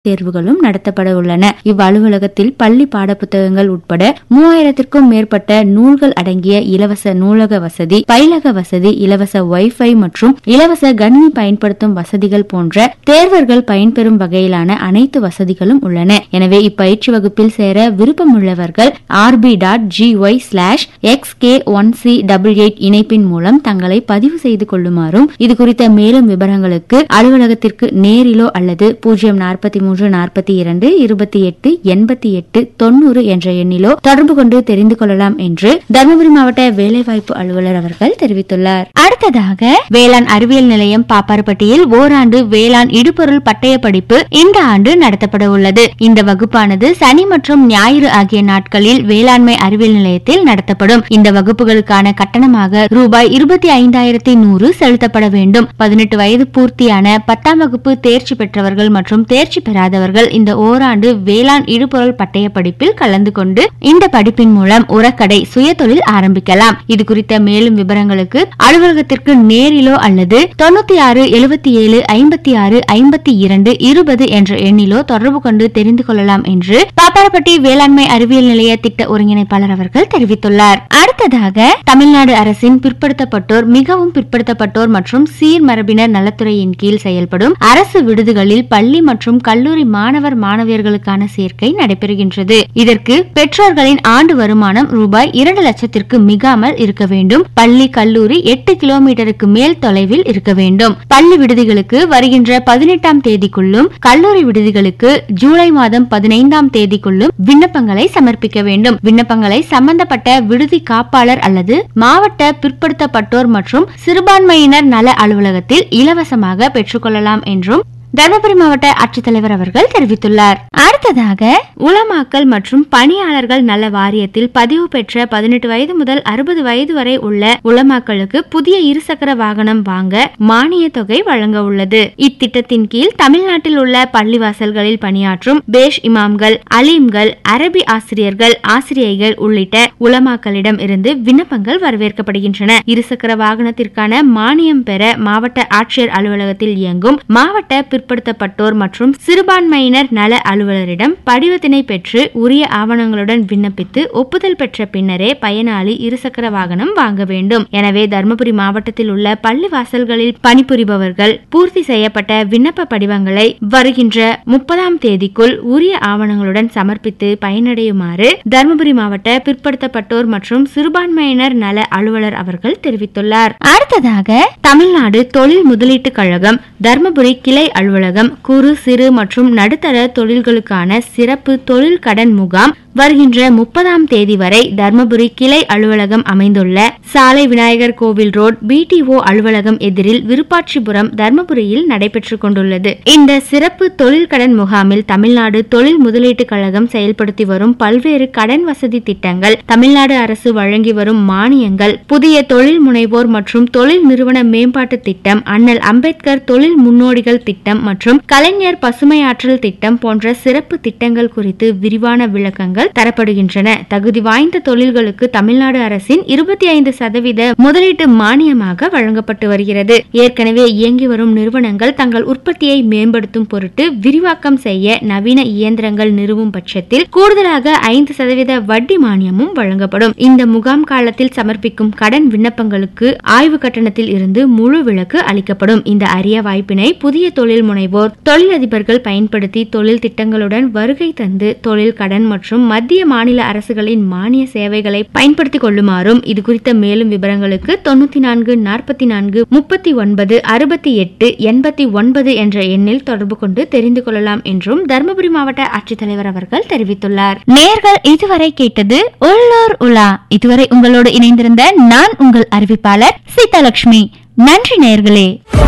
தேர்வுகளும் நடத்தப்பட உள்ளன இவ்வலுவலகத்தில் பள்ளி பாடப்புத்தகங்கள் உட்பட மூவாயிரத்திற்கும் மேற்பட்ட நூல்கள் அடங்கிய இலவச நூலக வசதி பயிலக வசதி இலவச வைஃபை மற்றும் இலவச கணினி பயன்படுத்தும் வசதிகள் போன்ற தேர்வர்கள் பயன்பெறும் வகையிலான அனைத்து வசதிகளும் உள்ளன எனவே இப்பயிற்சி வகுப்பில் சேர விருப்பமுள்ளவர்கள் RB dot GY slash X K one C double eight இணைப்பின் மூலம் தங்களை பதிவு செய்து கொள்ளுமாறும் இது குறித்த மேலும் விவரங்களுக்கு அலுவலகத்திற்கு நேரிலோ அல்லது பூஜ்ஜியம் நாற்பத்தி மூன்று நாற்பத்தி இரண்டு இருபத்தி எட்டு எண்பத்தி எட்டு தொண்ணூறு என்ற எண்ணிலோ தொடர்பு கொண்டு தெரிந்து கொள்ளலாம் என்று தருமபுரி மாவட்ட வேலைவாய்ப்பு அலுவலர் அவர்கள் தெரிவித்துள்ளார் அடுத்ததாக வேளாண் அறிவியல் நிலையம் பாப்பாரப்பட்டியில் ஓராண்டு வேளாண் இடுபொருள் பட்டய படிப்பு இந்த ஆண்டு நடத்தப்பட உள்ளது இந்த வகுப்பானது சனி மற்றும் ஞாயிறு ஆகிய நாட்களில் வேளாண்மை அறிவியல் நிலையத்தில் நடத்தப்படும் இந்த வகுப்புகளுக்கான கட்டணமாக ரூபாய் இருபத்தி ஐந்தாயிரத்தி நூறு செலுத்தப்பட வேண்டும் பதினெட்டு வயது பூர்த்தியான பத்தாம் வகுப்பு தேர்ச்சி பெற்றவர்கள் மற்றும் தேர்ச்சி பெறாதவர்கள் இந்த ஓராண்டு வேளாண் இடுபொருள் பட்டய படிப்பில் கலந்து கொண்டு இந்த படிப்பின் மூலம் உரக்கடை சுயதொழில் ஆரம்பிக்கலாம் இது குறித்த மேலும் விவரங்களுக்கு அலுவலகத்திற்கு நேரிலோ அல்லது தொண்ணூத்தி ஆறு எழுபத்தி ஏழு ஐம்பத்தி ஆறு ஐம்பத்தி இரண்டு இருபது என்ற எண்ணிலோ தொடர்பு கொண்டு தெரிந்து கொள்ளலாம் என்று பாப்பாரப்பட்டி வேளாண்மை அறிவியல் நிலைய திட்ட ஒருங்கிணைப்பாளர் அவர்கள் தெரிவித்துள்ளார் அடுத்ததாக தமிழ்நாடு அரசின் பிற்படுத்தப்பட்டோர் மிகவும் பிற்படுத்தப்பட்டோர் மற்றும் சீர்மரபினர் நலத்துறையின் கீழ் செயல்படும் அரசு விடுதிகளில் பள்ளி மற்றும் கல்லூரி மாணவர் மாணவியர்களுக்கான சேர்க்கை நடைபெறுகின்றது இதற்கு பெற்றோர்களின் ஆண்டு வருமானம் ரூபாய் இரண்டு லட்சத்திற்கு மிகாமல் இருக்க வேண்டும் பள்ளி கல்லூரி எட்டு கிலோமீட்டருக்கு மேல் தொலைவில் இருக்க வேண்டும் பள்ளி விடுதிகளுக்கு வருகின்ற பதினெட்டாம் தேதிக்குள்ளும் கல்லூரி விடுதிகளுக்கு ஜூலை மாதம் பதினைந்தாம் தேதிக்குள்ளும் விண்ணப்பங்களை சமர்ப்பிக்க வேண்டும் விண்ணப்பங்களை சம்பந்தப்பட்ட விடுதி காப்பாளர் அல்லது மாவட்ட பிற்படுத்தப்பட்டோர் மற்றும் சிறுபான்மையினர் நல அலுவலகத்தில் இலவசமாக பெற்றுக்கொள்ளலாம் என்றும் தருமபுரி மாவட்ட ஆட்சித்தலைவர் அவர்கள் தெரிவித்துள்ளார் அடுத்ததாக உளமாக்கல் மற்றும் பணியாளர்கள் நல வாரியத்தில் பதிவு பெற்ற பதினெட்டு வயது முதல் அறுபது வயது வரை உள்ள உளமாக்களுக்கு புதிய இருசக்கர வாகனம் வாங்க மானிய தொகை வழங்க உள்ளது இத்திட்டத்தின் கீழ் தமிழ்நாட்டில் உள்ள பள்ளிவாசல்களில் பணியாற்றும் பேஷ் இமாம்கள் அலீம்கள் அரபி ஆசிரியர்கள் ஆசிரியைகள் உள்ளிட்ட உலமாக்களிடம் இருந்து விண்ணப்பங்கள் வரவேற்கப்படுகின்றன இருசக்கர வாகனத்திற்கான மானியம் பெற மாவட்ட ஆட்சியர் அலுவலகத்தில் இயங்கும் மாவட்ட பிற்படுத்தப்பட்டோர் மற்றும் சிறுபான்மையினர் நல அலுவலரிடம் படிவத்தினை பெற்று உரிய ஆவணங்களுடன் விண்ணப்பித்து ஒப்புதல் பெற்ற பின்னரே பயனாளி இருசக்கர வாகனம் வாங்க வேண்டும் எனவே தருமபுரி மாவட்டத்தில் உள்ள பள்ளி வாசல்களில் பணிபுரிபவர்கள் பூர்த்தி செய்யப்பட்ட விண்ணப்ப படிவங்களை வருகின்ற முப்பதாம் தேதிக்குள் உரிய ஆவணங்களுடன் சமர்ப்பித்து பயனடையுமாறு தருமபுரி மாவட்ட பிற்படுத்தப்பட்டோர் மற்றும் சிறுபான்மையினர் நல அலுவலர் அவர்கள் தெரிவித்துள்ளார் அடுத்ததாக தமிழ்நாடு தொழில் முதலீட்டுக் கழகம் தருமபுரி கிளை அலுவலகம் குறு சிறு மற்றும் நடுத்தர தொழில்களுக்கான சிறப்பு தொழில் கடன் முகாம் வருகின்ற முப்பதாம் தேதி வரை தர்மபுரி கிளை அலுவலகம் அமைந்துள்ள சாலை விநாயகர் கோவில் ரோட் பிடிஓ அலுவலகம் எதிரில் விருப்பாட்சிபுரம் தர்மபுரியில் நடைபெற்றுக் கொண்டுள்ளது இந்த சிறப்பு தொழில் கடன் முகாமில் தமிழ்நாடு தொழில் முதலீட்டுக் கழகம் செயல்படுத்தி வரும் பல்வேறு கடன் வசதி திட்டங்கள் தமிழ்நாடு அரசு வழங்கி வரும் மானியங்கள் புதிய தொழில் முனைவோர் மற்றும் தொழில் நிறுவன மேம்பாட்டு திட்டம் அண்ணல் அம்பேத்கர் தொழில் முன்னோடிகள் திட்டம் மற்றும் கலைஞர் பசுமையாற்றல் திட்டம் போன்ற சிறப்பு திட்டங்கள் குறித்து விரிவான விளக்கங்கள் தரப்படுகின்றன தகுதி வாய்ந்த தொழில்களுக்கு தமிழ்நாடு அரசின் இருபத்தி ஐந்து சதவீத முதலீட்டு மானியமாக வழங்கப்பட்டு வருகிறது ஏற்கனவே இயங்கி வரும் நிறுவனங்கள் தங்கள் உற்பத்தியை மேம்படுத்தும் பொருட்டு விரிவாக்கம் செய்ய நவீன இயந்திரங்கள் நிறுவும் பட்சத்தில் கூடுதலாக ஐந்து சதவீத வட்டி மானியமும் வழங்கப்படும் இந்த முகாம் காலத்தில் சமர்ப்பிக்கும் கடன் விண்ணப்பங்களுக்கு ஆய்வு கட்டணத்தில் இருந்து முழு விலக்கு அளிக்கப்படும் இந்த அரிய வாய்ப்பினை புதிய தொழில் முனைவோர் தொழிலதிபர்கள் பயன்படுத்தி தொழில் திட்டங்களுடன் வருகை தந்து தொழில் கடன் மற்றும் மத்திய மாநில அரசுகளின் மானிய சேவைகளை பயன்படுத்திக் கொள்ளுமாறும் இது குறித்த மேலும் விவரங்களுக்கு தொண்ணூத்தி நான்கு நாற்பத்தி நான்கு முப்பத்தி ஒன்பது அறுபத்தி எட்டு எண்பத்தி ஒன்பது என்ற எண்ணில் தொடர்பு கொண்டு தெரிந்து கொள்ளலாம் என்றும் தருமபுரி மாவட்ட ஆட்சித்தலைவர் அவர்கள் தெரிவித்துள்ளார் நேர்கள் இதுவரை கேட்டது உள்ளூர் உலா இதுவரை உங்களோடு இணைந்திருந்த நான் உங்கள் அறிவிப்பாளர் சீதாலட்சுமி நன்றி நேர்களே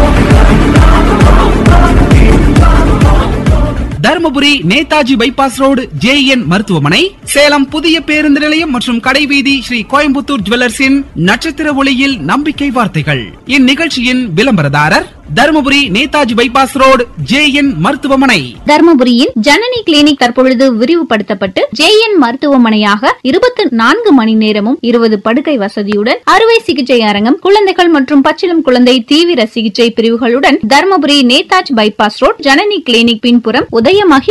Dharmapuri Netaji bypass road JN மருத்துவமனை சேலம் புதிய பேருந்து நிலையம் மற்றும் கடைவீதி ஸ்ரீ கோயம்புத்தூர் ஜுவல்லர்ஸின் நட்சத்திர ஒளியில் நம்பிக்கை வார்த்தைகள் இந்நிகழ்ச்சியின் விளம்பரதாரர் Dharmapuri Netaji bypass road JN மருத்துவமனை தர்மபுரியில் ஜனனி கிளினிக் தற்பொழுது விரிவுபடுத்தப்பட்டு ஜேஎன் மருத்துவமனையாக இருபத்தி நான்கு மணி நேரமும் இருபது படுக்கை வசதியுடன் அறுவை சிகிச்சை அரங்கம் குழந்தைகள் மற்றும் பச்சிளம் குழந்தை தீவிர சிகிச்சை பிரிவுகளுடன் Dharmapuri Netaji bypass road Janani clinic பின்புறம் உதயமாகி